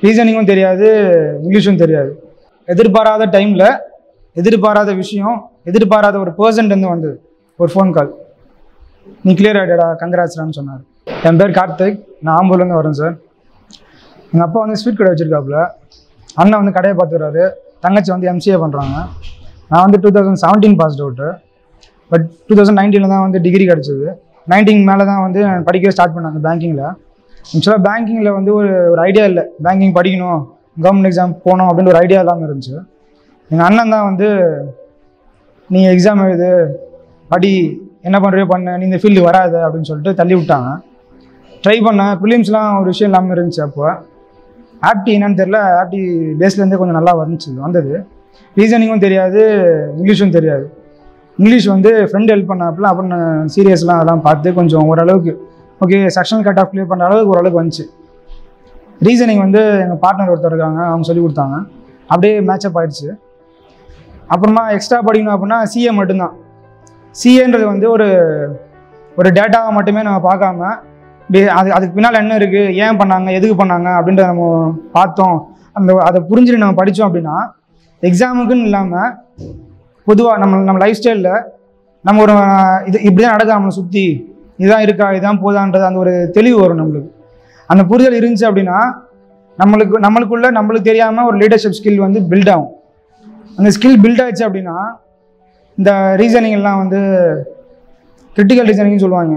ரீசனிங்கும் தெரியாது இங்கிலீஷும் தெரியாது எதிர்பாராத டைமில் எதிர்பாராத விஷயம் எதிர்பாராத ஒரு பர்சன்ட்லேருந்து வந்தது ஒரு ஃபோன் கால் நீ கிளியர் ஆகிடடா கங்கராஜ்ரான்னு சொன்னார் என் பேர் கார்த்திக் நான் ஆம்பூர்லேருந்து வரேன் சார் எங்கள் அப்பா வந்து ஸ்வீட் கடை வச்சுருக்காப்புல அண்ணன் வந்து கடையை பார்த்துக்கிறாரு தங்கச்சி வந்து எம்சிஏ பண்ணுறாங்க நான் வந்து two thousand seventeen passed out but two thousand நைன்டீனில் தான் வந்து டிகிரி கிடச்சிது நைன்டீன் மேலே தான் வந்து நான் படிக்கவே ஸ்டார்ட் பண்ணேன் அந்த பேங்கிங்கில் ஆக்சுவலாக பேங்கிங்கில் வந்து ஒரு ஒரு ஐடியா இல்லை பேங்கிங் படிக்கணும் கவர்மெண்ட் எக்ஸாம் போகணும் அப்படின்னு ஒரு ஐடியா இல்லாமல் இருந்துச்சு எங்கள் அண்ணன் தான் வந்து நீ எக்ஸாம் எழுது படி என்ன பண்ணுறியோ பண்ண நீ இந்த ஃபீல்டு வராது அப்படின்னு சொல்லிட்டு தள்ளி விட்டாங்க ட்ரை பண்ணேன் ப்ரிலிம்ஸ்லாம் ஒரு விஷயம் இல்லாமல் இருந்துச்சு அப்போ ஆப்டி என்னன்னு தெரில ஆப்டி பேஸ்லேருந்தே கொஞ்சம் நல்லா வந்துச்சு வந்தது ரீசனிங்கும் தெரியாது இங்கிலீஷும் தெரியாது இங்கிலீஷ் வந்து ஃப்ரெண்ட் ஹெல்ப் பண்ணாப்புல அப்புறம் நான் சீரியஸ்லாம் அதெல்லாம் பார்த்து கொஞ்சம் ஓரளவுக்கு okay sectional cut off clear பண்ணுற அளவுக்கு ஓரளவுக்கு வந்துச்சு ரீசனிங் வந்து எங்கள் பார்ட்னர் ஒருத்தர் இருக்காங்க அவங்க சொல்லி கொடுத்தாங்க அப்படியே மேட்சப் ஆயிடுச்சு அப்புறமா எக்ஸ்ட்ரா படிக்கணும் அப்படின்னா சிஏ மட்டும்தான் சிஏன்றது வந்து ஒரு ஒரு டேட்டாவை மட்டுமே நம்ம பார்க்காம டே- அது அதுக்கு பின்னால் என்ன இருக்குது ஏன் பண்ணாங்க எதுக்கு பண்ணாங்க அப்படின்றத நம்ம பார்த்தோம் அந்த அதை புரிஞ்சுட்டு நம்ம படித்தோம் அப்படின்னா எக்ஸாமுக்குன்னு இல்லாமல் பொதுவாக நம்ம நம்ம லைஃப் ஸ்டைலில் நம்ம ஒரு அஹ், இது இப்படி தான் நடக்குது நம்மளை சுற்றி இதுதான் இருக்கா இதுதான் போதான்றது அந்த ஒரு தெளிவு வரும் நம்மளுக்கு அந்த புரிதல் இருந்துச்சு அப்படின்னா நம்மளுக்கு நம்மளுக்குள்ள நம்மளுக்கு தெரியாமல் ஒரு லீடர்ஷிப் ஸ்கில் வந்து பில்ட் ஆகும் அந்த ஸ்கில் பில்ட் ஆயிடுச்சு அப்படின்னா இந்த ரீசனிங் எல்லாம் வந்து கிரிட்டிக்கல் ரீசனிங்னு சொல்லுவாங்க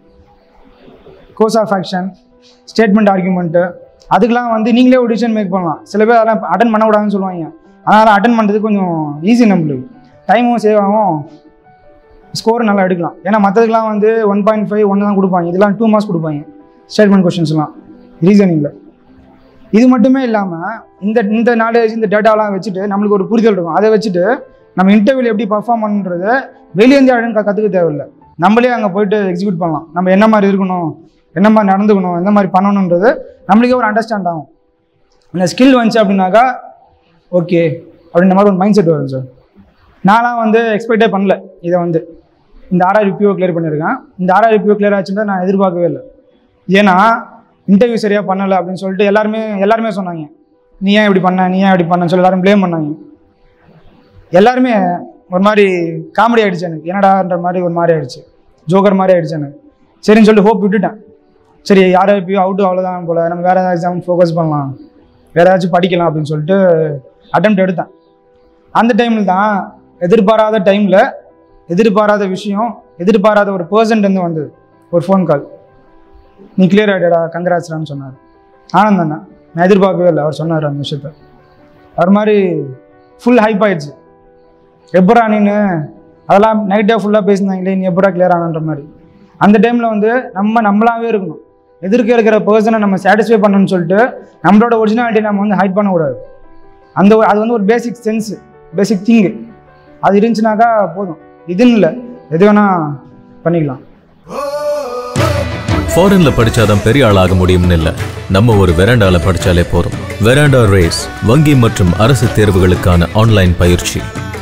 course of action statement argument அதுக்கெலாம் வந்து நீங்களே ஒரு டிசிஷன் மேக் பண்ணலாம் சில பேர் அதெல்லாம் அட்டன் பண்ணக்கூடாதுன்னு சொல்லுவாங்க அதனால் அட்டன் பண்ணுறது கொஞ்சம் ஈஸி நம்மளுக்கு டைமும் சேவ் ஆகும் ஸ்கோர் நல்லா எடுக்கலாம் ஏன்னா மற்றதுக்கெலாம் வந்து ஒன் பாயிண்ட் ஃபைவ் ஒன்று தான் கொடுப்பாங்க இதெல்லாம் டூ மார்க்ஸ் கொடுப்பாங்க ஸ்டேட்மெண்ட் கொஷின்ஸ்லாம் ரீசனிங்கில் இது மட்டுமே இல்லாமல் இந்த இந்த நாலேஜ் இந்த டேட்டாலாம் வச்சுட்டு நம்மளுக்கு ஒரு புரிதல் இருக்கும் அதை வச்சுட்டு நம்ம இன்டர்வியூவில் எப்படி பர்ஃபார்ம் பண்ணுறது வெளியேந்து யாரும் கற்றுக்க தேவையில்லை நம்மளே அங்கே போயிட்டு எக்ஸிக்யூட் பண்ணலாம் நம்ம என்ன மாதிரி இருக்கணும் என்ன மாதிரி நடந்துக்கணும் எந்த மாதிரி பண்ணணுன்றது நம்மளுக்கே ஒரு அண்டர்ஸ்டாண்ட் ஆகும் அந்த ஸ்கில் வந்துச்சு அப்படின்னாக்கா ஓகே அப்படின்ற மாதிரி ஒரு மைண்ட் செட் வரும் சார் நான்லாம் வந்து எக்ஸ்பெக்டே பண்ணல இதை வந்து இந்த ஆர்ஆர் பிஓ கிளியர் பண்ணியிருக்கேன் இந்த ஆர்ஆர் பிஓ கிளியர் ஆச்சுன்னா நான் எதிர்பார்க்கவே இல்லை ஏன்னா இன்டர்வியூ சரியாக பண்ணலை அப்படின்னு சொல்லிட்டு எல்லாருமே எல்லாருமே சொன்னாங்க நீ ஏன் இப்படி பண்ண நீ ஏன் இப்படி பண்ணன்னு சொல்லி எல்லாரும் ப்ளேம் பண்ணாங்க எல்லாருமே ஒரு மாதிரி காமெடி ஆயிடுச்சு எனக்கு என்னடான்ற மாதிரி ஒரு மாதிரி ஆயிடுச்சு ஜோக்கர் மாதிரி ஆயிடுச்சு எனக்கு சரின்னு சொல்லிட்டு ஹோப் விட்டுட்டேன் சரி யாரை எப்பயோ அவுட்டு அவ்வளோதான் போல் நம்ம வேறு ஏதாவது எக்ஸாம் ஃபோக்கஸ் பண்ணலாம் வேறு ஏதாச்சும் படிக்கலாம் அப்படின்னு சொல்லிட்டு அட்டெம்ப்ட் எடுத்தேன் அந்த டைமில் தான் எதிர்பாராத டைமில் எதிர்பாராத விஷயம் எதிர்பாராத ஒரு பர்சன்ட்லேருந்து வந்தது ஒரு ஃபோன் கால் நீ கிளியர் ஆகிடடா கங்கராஜ்ரான்னு சொன்னார் ஆனந்த் அண்ணா நான் எதிர்பார்க்கவே இல்லை அவர் சொன்னார் அந்த விஷயத்த அவர் மாதிரி ஃபுல் ஹைப் ஆயிடுச்சு எப்பரா நீனு அதெல்லாம் நைட்டாக ஃபுல்லாக பேசினாங்களே நீ எப்பரா கிளியர் ஆனன்ற மாதிரி அந்த டைமில் வந்து நம்ம நம்மளாவே இருக்கணும் எதிர்க்க இருக்கிற பர்சனை நம்ம சாட்டிஸ்ஃபை பண்ணணும்னு சொல்லிட்டு நம்மளோட ஒரிஜினாலிட்டி நம்ம வந்து ஹைட் பண்ணக்கூடாது அந்த ஒரு- அது வந்து ஒரு பேசிக் சென்ஸ் பேசிக் திங்கு அது இருந்துச்சுனாக்கா போதும் இதுன்னு இல்லை எது வேணால் பண்ணிக்கலாம் ஃபாரின்ல படிச்சாதான் பெரிய ஆளாக முடியும்னு இல்ல நம்ம ஒரு வெராண்டால படிச்சாலே போதும் வெராண்டா ரேஸ் வங்கி மற்றும் அரசு தேர்வுகளுக்கான ஆன்லைன் பயிற்சி